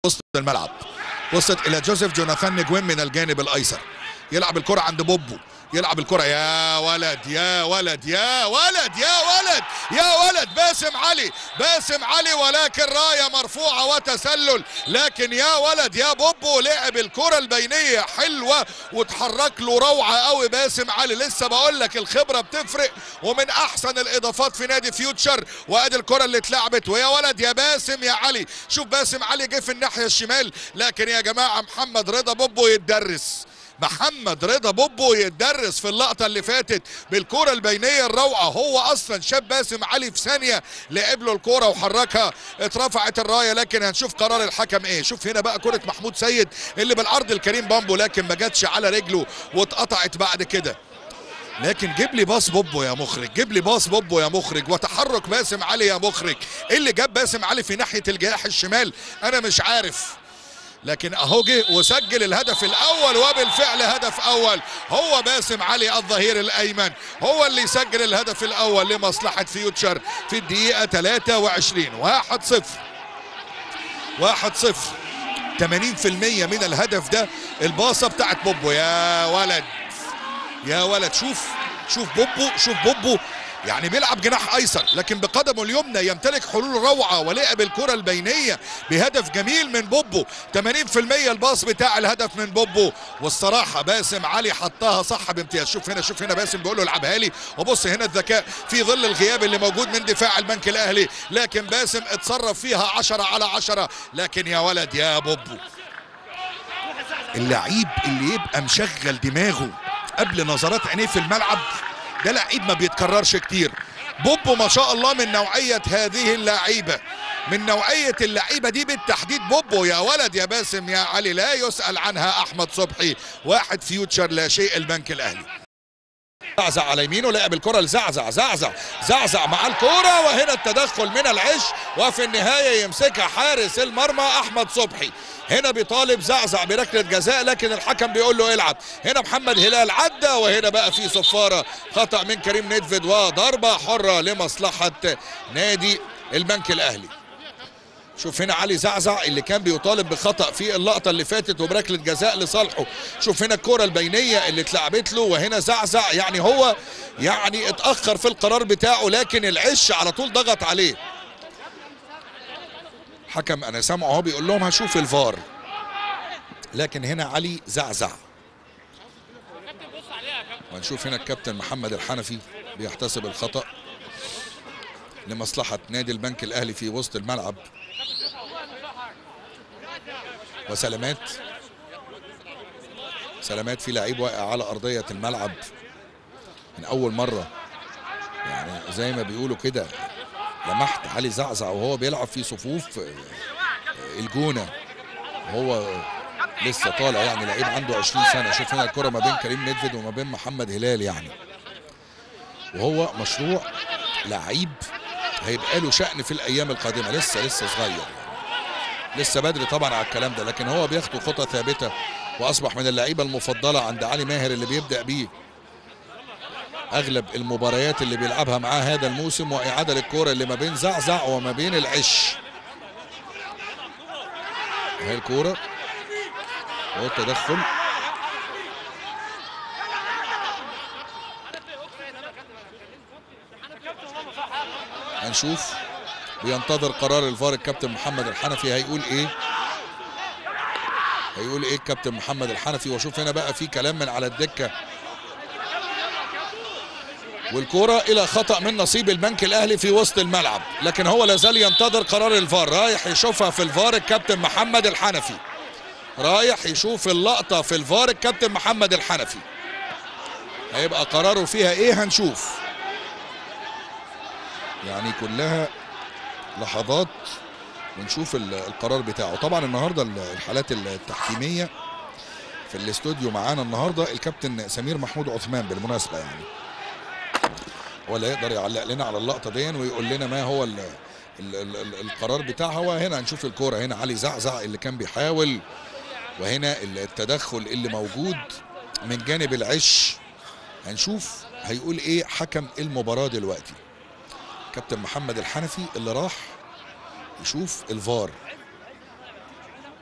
وسط الملعب وصلت الى جوزيف جوناثان نجوين من الجانب الايسر يلعب الكره عند بوبو يلعب الكره يا ولد يا ولد يا ولد يا ولد يا ولد باسم علي باسم علي ولكن رايه مرفوعه وتسلل لكن يا ولد يا بوبو لعب الكره البينيه حلوه وتحرك له روعه قوي باسم علي لسه بقول لك الخبره بتفرق ومن احسن الاضافات في نادي فيوتشر وادي الكره اللي اتلعبت ويا ولد يا باسم يا علي شوف باسم علي جه في الناحيه الشمال لكن يا جماعه محمد رضا بوبو يتدرس محمد رضا بوبو يتدرس في اللقطه اللي فاتت بالكره البينيه الروعه هو اصلا شاب باسم علي في ثانيه لعب له الكره وحركها اترفعت الرايه لكن هنشوف قرار الحكم ايه شوف هنا بقى كره محمود سيد اللي بالعرض الكريم بامبو لكن ما جاتش على رجله واتقطعت بعد كده لكن جيب لي باص بوبو يا مخرج جيب لي باص بوبو يا مخرج وتحرك باسم علي يا مخرج ايه اللي جاب باسم علي في ناحيه الجناح الشمال انا مش عارف لكن اهو جه وسجل الهدف الاول وبالفعل هدف اول هو باسم علي الظهير الايمن هو اللي يسجل الهدف الاول لمصلحه فيوتشر في الدقيقه 23 1 0 1 0 80% من الهدف ده الباصه بتاعت بوبو يا ولد يا ولد شوف شوف بوبو شوف بوبو يعني بيلعب جناح ايسر لكن بقدمه اليمنى يمتلك حلول روعه ولعب الكره البينيه بهدف جميل من بوبو 80% الباص بتاع الهدف من بوبو والصراحه باسم علي حطها صح بامتياز شوف هنا شوف هنا باسم بيقول له العبها لي وبص هنا الذكاء في ظل الغياب اللي موجود من دفاع البنك الاهلي لكن باسم اتصرف فيها 10 على 10 لكن يا ولد يا بوبو اللعيب اللي يبقى مشغل دماغه قبل نظرات عينيه في الملعب ده لعيب ما بيتكررش كتير بوبو ما شاء الله من نوعية هذه اللعيبة من نوعية اللعيبة دي بالتحديد بوبو يا ولد يا باسم يا علي لا يسأل عنها أحمد صبحي واحد فيوتشر لا شيء البنك الأهلي زعزع على يمينه لعب الكرة لزعزع زعزع زعزع مع الكرة وهنا التدخل من العش وفي النهاية يمسكها حارس المرمى أحمد صبحي هنا بيطالب زعزع بركلة جزاء لكن الحكم بيقول له العب هنا محمد هلال عدى وهنا بقى في صفارة خطأ من كريم ندفد وضربة حرة لمصلحة نادي البنك الأهلي شوف هنا علي زعزع اللي كان بيطالب بخطأ في اللقطة اللي فاتت وبركلة جزاء لصالحه شوف هنا الكرة البينية اللي اتلعبت له وهنا زعزع يعني هو يعني اتأخر في القرار بتاعه لكن العش على طول ضغط عليه حكم انا سامعه اهو بيقول لهم هشوف الفار لكن هنا علي زعزع ونشوف هنا الكابتن محمد الحنفي بيحتسب الخطأ لمصلحة نادي البنك الأهلي في وسط الملعب وسلامات سلامات في لعيب واقع على أرضية الملعب من أول مرة يعني زي ما بيقولوا كده لمحت علي زعزع وهو بيلعب في صفوف الجونة وهو لسه طالع يعني لعيب عنده 20 سنة شوف هنا الكرة ما بين كريم ندفد وما بين محمد هلال يعني وهو مشروع لعيب هيبقى له شأن في الأيام القادمة لسه لسه صغير يعني. لسه بدري طبعا على الكلام ده لكن هو بياخد خطى ثابتة وأصبح من اللعيبة المفضلة عند علي ماهر اللي بيبدأ بيه اغلب المباريات اللي بيلعبها معاه هذا الموسم واعاده للكوره اللي ما بين زعزع وما بين العش اهي الكوره والتدخل هنشوف بينتظر قرار الفار الكابتن محمد الحنفي هيقول ايه هيقول ايه الكابتن محمد الحنفي واشوف هنا بقى في كلام من على الدكه والكرة إلى خطأ من نصيب البنك الأهلي في وسط الملعب لكن هو لازال ينتظر قرار الفار رايح يشوفها في الفار الكابتن محمد الحنفي رايح يشوف اللقطة في الفار الكابتن محمد الحنفي هيبقى قراره فيها إيه هنشوف يعني كلها لحظات ونشوف القرار بتاعه طبعا النهاردة الحالات التحكيمية في الاستوديو معانا النهاردة الكابتن سمير محمود عثمان بالمناسبة يعني ولا يقدر يعلق لنا على اللقطه دي ويقول لنا ما هو ال ال ال القرار بتاعها وهنا هنشوف الكوره هنا علي زعزع اللي كان بيحاول وهنا التدخل اللي موجود من جانب العش هنشوف هيقول ايه حكم المباراه دلوقتي كابتن محمد الحنفي اللي راح يشوف الفار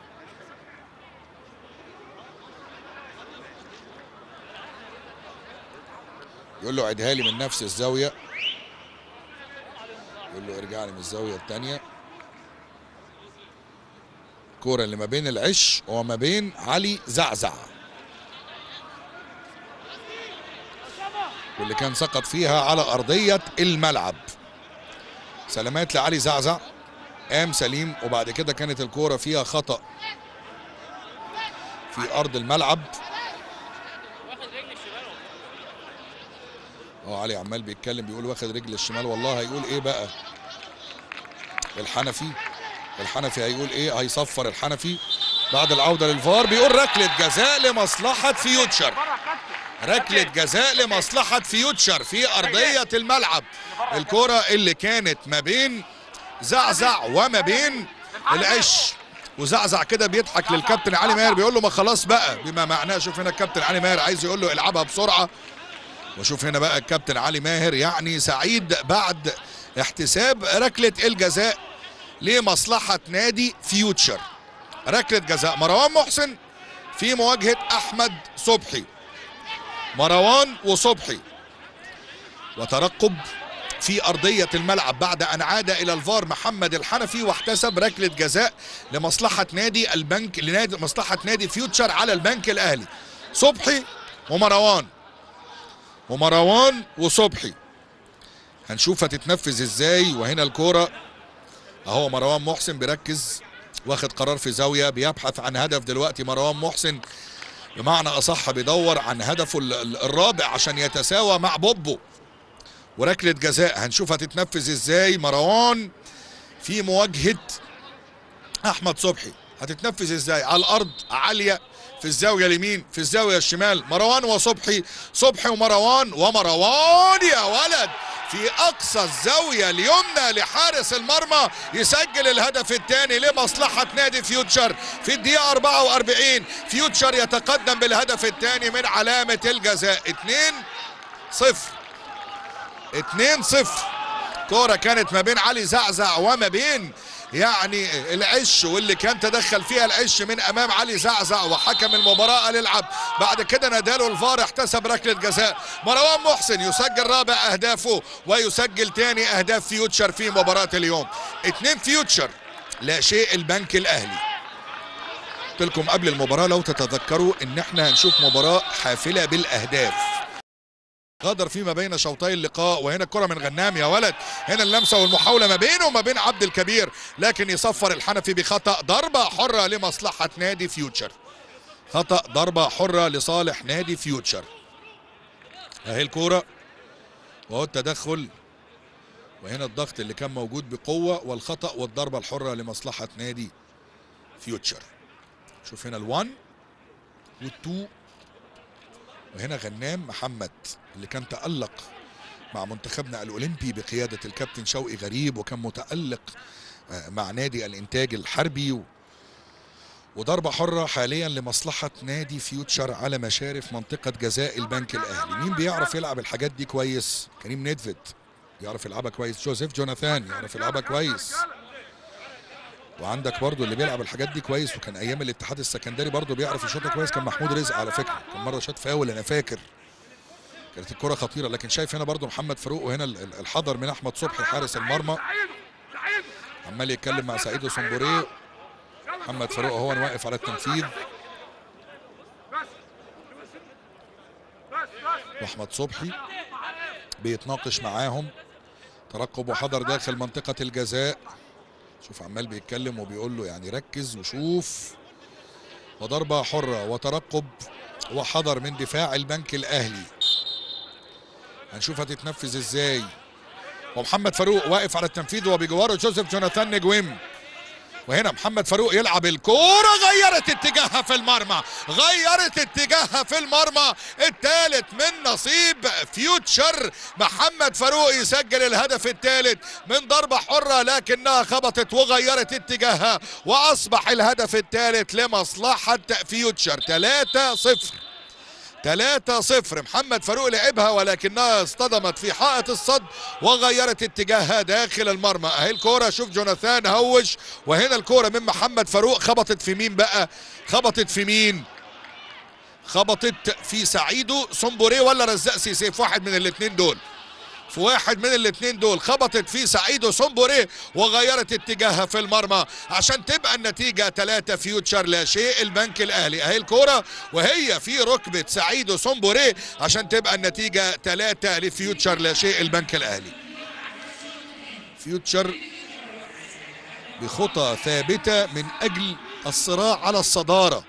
يقول له عيدها لي من نفس الزاويه يقول له ارجع لي من الزاويه الثانيه الكوره اللي ما بين العش وما بين علي زعزع واللي كان سقط فيها على ارضيه الملعب سلامات لعلي زعزع قام سليم وبعد كده كانت الكوره فيها خطا في ارض الملعب هو علي عمال بيتكلم بيقول واخد رجل الشمال والله هيقول ايه بقى الحنفي الحنفي هيقول ايه هيصفر الحنفي بعد العوده للفار بيقول ركله جزاء لمصلحه فيوتشر ركله جزاء لمصلحه فيوتشر في ارضيه الملعب الكره اللي كانت ما بين زعزع وما بين العش وزعزع كده بيضحك للكابتن علي ماهر بيقول له ما خلاص بقى بما معناه شوف هنا الكابتن علي ماهر عايز يقول له العبها بسرعه وشوف هنا بقى الكابتن علي ماهر يعني سعيد بعد احتساب ركله الجزاء لمصلحه نادي فيوتشر ركله جزاء مروان محسن في مواجهه احمد صبحي مروان وصبحي وترقب في أرضية الملعب بعد أن عاد إلى الفار محمد الحنفي واحتسب ركلة جزاء لمصلحة نادي البنك لنادي مصلحة نادي فيوتشر على البنك الأهلي صبحي ومروان ومروان وصبحي هنشوف هتتنفذ ازاي وهنا الكورة اهو مروان محسن بيركز واخد قرار في زاوية بيبحث عن هدف دلوقتي مروان محسن بمعنى اصح بيدور عن هدفه الرابع عشان يتساوى مع بوبو وركله جزاء هنشوف هتتنفذ ازاي مروان في مواجهه احمد صبحي هتتنفذ ازاي على الارض عاليه في الزاويه اليمين في الزاويه الشمال مروان وصبحي صبحي ومروان ومروان يا ولد في اقصى الزاويه اليمنى لحارس المرمى يسجل الهدف الثاني لمصلحه نادي فيوتشر في الدقيقه 44 فيوتشر يتقدم بالهدف الثاني من علامه الجزاء 2 0 2 0 كوره كانت ما بين علي زعزع وما بين يعني العش واللي كان تدخل فيها العش من امام علي زعزع وحكم المباراه قال العب بعد كده ناداله الفار احتسب ركله جزاء مروان محسن يسجل رابع اهدافه ويسجل ثاني اهداف فيوتشر في مباراه اليوم اتنين فيوتشر لا شيء البنك الاهلي قلت لكم قبل المباراه لو تتذكروا ان احنا هنشوف مباراه حافله بالاهداف غادر فيما بين شوطي اللقاء وهنا الكره من غنام يا ولد هنا اللمسه والمحاوله ما بينه وما بين عبد الكبير لكن يصفر الحنفي بخطا ضربه حره لمصلحه نادي فيوتشر خطا ضربه حره لصالح نادي فيوتشر اهي الكوره وهو التدخل وهنا الضغط اللي كان موجود بقوه والخطا والضربه الحره لمصلحه نادي فيوتشر شوف هنا ال1 وال2 وهنا غنام محمد اللي كان تألق مع منتخبنا الأولمبي بقيادة الكابتن شوقي غريب وكان متألق مع نادي الإنتاج الحربي و... وضربة حرة حاليا لمصلحة نادي فيوتشر على مشارف منطقة جزاء البنك الأهلي مين بيعرف يلعب الحاجات دي كويس كريم نيدفيد يعرف يلعبها كويس جوزيف جوناثان يعرف يلعبها كويس وعندك برضو اللي بيلعب الحاجات دي كويس وكان ايام الاتحاد السكندري برضو بيعرف يشوطها كويس كان محمود رزق على فكره كان مره شاط فاول انا فاكر كانت الكره خطيره لكن شايف هنا برضو محمد فاروق وهنا الحضر من احمد صبحي حارس المرمى عمال يتكلم مع سعيد سمبوريه محمد فاروق هو واقف على التنفيذ واحمد صبحي بيتناقش معاهم ترقب وحضر داخل منطقه الجزاء شوف عمال بيتكلم وبيقول له يعني ركز وشوف وضربة حرة وترقب وحضر من دفاع البنك الأهلي هنشوف هتتنفذ ازاي ومحمد فاروق واقف على التنفيذ وبجواره جوزيف جوناثان نجويم وهنا محمد فاروق يلعب الكورة غيرت اتجاهها في المرمى غيرت اتجاهها في المرمى الثالث من نصيب فيوتشر محمد فاروق يسجل الهدف الثالث من ضربة حرة لكنها خبطت وغيرت اتجاهها وأصبح الهدف الثالث لمصلحة فيوتشر 3 0 3 0 محمد فاروق لعبها ولكنها اصطدمت في حائط الصد وغيرت اتجاهها داخل المرمى اهي الكوره شوف جوناثان هوش وهنا الكوره من محمد فاروق خبطت في مين بقى خبطت في مين خبطت في سعيدو سومبوري ولا رزاق سيسي في واحد من الاثنين دول في واحد من الاثنين دول خبطت في سعيدو سومبوري وغيرت اتجاهها في المرمى عشان تبقى النتيجة ثلاثة فيوتشر لا شيء البنك الاهلي اهي الكورة وهي في ركبة سعيدو سومبوري عشان تبقى النتيجة ثلاثة لفيوتشر لا شيء البنك الاهلي فيوتشر بخطى ثابتة من اجل الصراع على الصدارة